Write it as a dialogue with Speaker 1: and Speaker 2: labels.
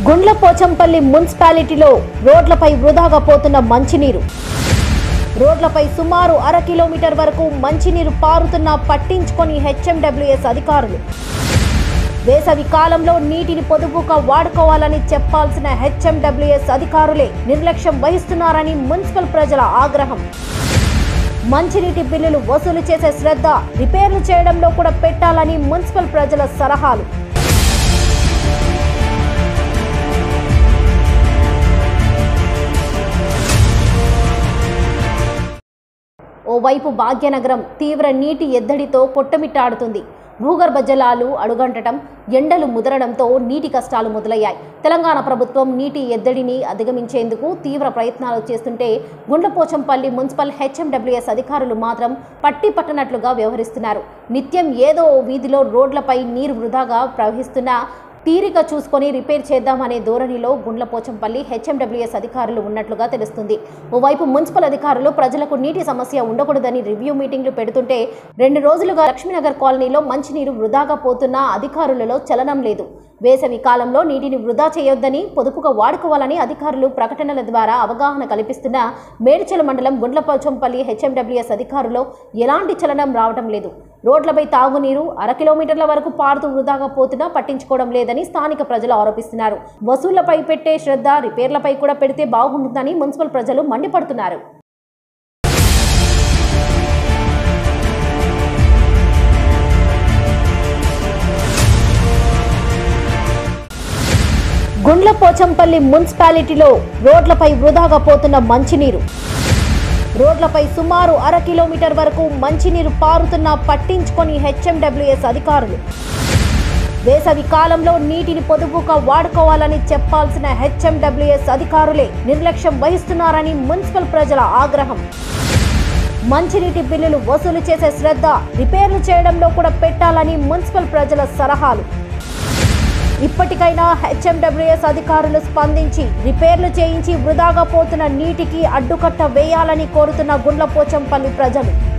Speaker 1: గుండ్లపోచంపల్లి మున్సిపాలిటీలో రోడ్లపై వృధాగా పోతున్న మంచినీరు రోడ్లపై సుమారు అర కిలోమీటర్ వరకు మంచినీరు పారుతున్నా పట్టించుకొని హెచ్ఎండబ్ల్యూఎస్ అధికారులు వేసవి కాలంలో నీటిని పొదుపుగా వాడుకోవాలని చెప్పాల్సిన హెచ్ఎండబ్ల్యూఎస్ అధికారులే నిర్లక్ష్యం వహిస్తున్నారని మున్సిపల్ ప్రజల ఆగ్రహం మంచినీటి బిల్లులు వసూలు చేసే శ్రద్ధ రిపేర్లు చేయడంలో కూడా పెట్టాలని మున్సిపల్ ప్రజల సలహాలు ఓవైపు భాగ్యనగరం తీవ్ర నీటి ఎద్దడితో కొట్టమిట్టాడుతుంది భూగర్భ జలాలు అడుగంటటం ఎండలు ముదరడంతో నీటి కష్టాలు మొదలయ్యాయి తెలంగాణ ప్రభుత్వం నీటి ఎద్దడిని అధిగమించేందుకు తీవ్ర ప్రయత్నాలు చేస్తుంటే గుండ్లపోచంపల్లి మున్సిపల్ హెచ్ఎండబ్ల్యూఎస్ అధికారులు మాత్రం పట్టి పట్టనట్లుగా వ్యవహరిస్తున్నారు నిత్యం ఏదో ఓ వీధిలో రోడ్లపై నీరు వృధాగా ప్రవహిస్తున్నా తీరిక చూసుకొని రిపేర్ చేద్దామనే ధోరణిలో గుండ్లపోచంపల్లి హెచ్ఎండబ్ల్యూఎస్ అధికారులు ఉన్నట్లుగా తెలుస్తుంది ఓవైపు మున్సిపల్ అధికారులు ప్రజలకు నీటి సమస్య ఉండకూడదని రివ్యూ మీటింగ్లు పెడుతుంటే రెండు రోజులుగా లక్ష్మీనగర్ కాలనీలో మంచినీరు వృధాగా పోతున్నా అధికారులలో చలనం లేదు వేసవి కాలంలో నీటిని వృధా చేయొద్దని పొదుపుగా వాడుకోవాలని అధికారులు ప్రకటనల ద్వారా అవగాహన కల్పిస్తున్న మేడ్చల మండలం గుండ్లపోచంపల్లి హెచ్ఎండబ్ల్యూఎస్ అధికారులు ఎలాంటి చలనం రావడం లేదు రోడ్లపై తాగునీరు అర కిలోమీటర్ల వరకు పారుతూ వృధాగా పోతున్నా పట్టించుకోవడం లేదని స్థానిక ప్రజలు ఆరోపిస్తున్నారు వసూళ్లపై పెట్టే శ్రద్ధ రిపేర్లపై కూడా పెడితే బాగుంటుందని మున్సిపల్ ప్రజలు మండిపడుతున్నారు గుండ్లపోచంపల్లి మున్సిపాలిటీలో రోడ్లపై వృధాగా పోతున్న మంచినీరు రోడ్లపై సుమారు అర కిలోమీటర్ వరకు మంచినీరు పారుతున్నా పట్టించుకొని హెచ్ఎండబ్ల్యూఎస్ అధికారులు వేసవి కాలంలో నీటిని పొదుపుగా వాడుకోవాలని చెప్పాల్సిన హెచ్ఎండబ్ల్యూఎస్ అధికారులే నిర్లక్ష్యం వహిస్తున్నారని మున్సిపల్ ప్రజల ఆగ్రహం మంచినీటి బిల్లులు వసూలు చేసే శ్రద్ధ రిపేర్లు చేయడంలో కూడా పెట్టాలని మున్సిపల్ ప్రజల సలహాలు ఇప్పటికైనా హెచ్ఎండబ్ల్యూఎస్ అధికారులు స్పందించి రిపేర్లు చేయించి వృధాగా పోతున్న నీటికి అడ్డుకట్ట వేయాలని కోరుతున్న గుండ్లపోచంపల్లి ప్రజలు